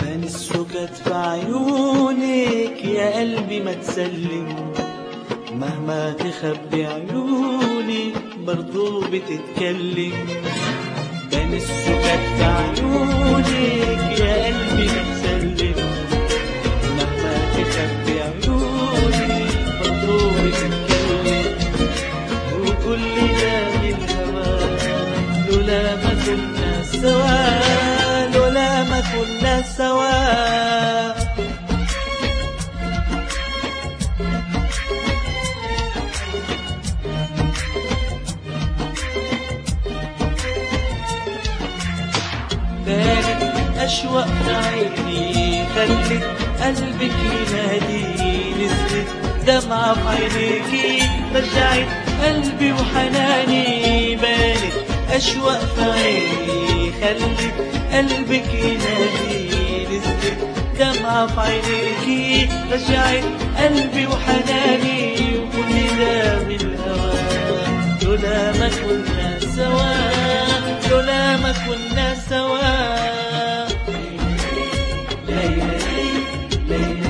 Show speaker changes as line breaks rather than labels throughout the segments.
بان السكت في عيونك يا قلبي ما تسلم مهما تخبي عيوني برضو بتتكلم بان السكت في عيونك يا قلبي ما تسلم مهما تخبي عيوني برضو بتتكلم وكل ده الهوى لولا ما كنا سوا لولا ما كنا سوا بانت أشواق في عيني خلت قلبك ينادي نزلت دمعة في عينيكي رجعت قلبي وحناني بانت أشواق في عيني خلت قلبك ينادي نزلت دمعة في عينيكي رجعت قلبي وحناني وكل ده من الهوى لولا ما كنا سوا لولا ما كنا سوا ليلى ليلى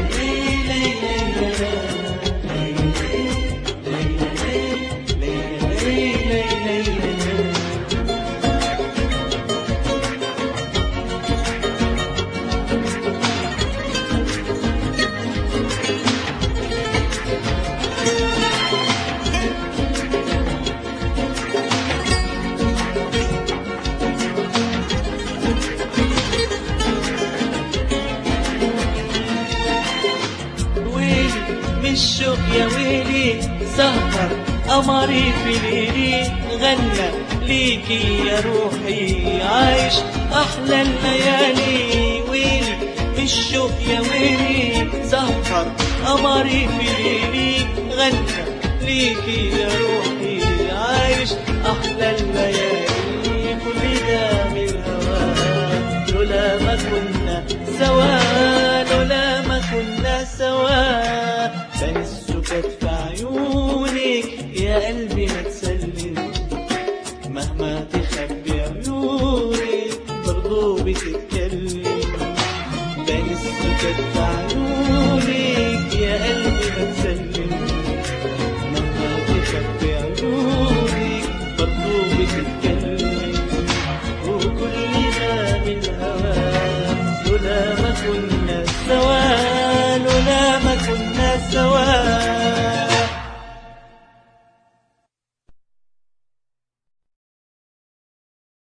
ويلي من الشوق يا ويلي سهر قمري في ليلي غنى ليكي يا روحي عايش احلى الليالي ويلي من الشوق يا ويلي سهر قمري في ليلي غنى ليكي يا روحي عايش احلى الليالي كل ده من الهوى لولا ما كنا سوا لولا ما كنا سوا بان السكت في عيونك يا قلبي ما تسلم مهما تخبي عيونك برضو بتتكلم بان السكت في عيونك يا قلبي ما تسلم مهما تخبي عيونك برضو بتتكلم وكل ما من هوا لولا ما كنا سوا لولا ما كنا سوا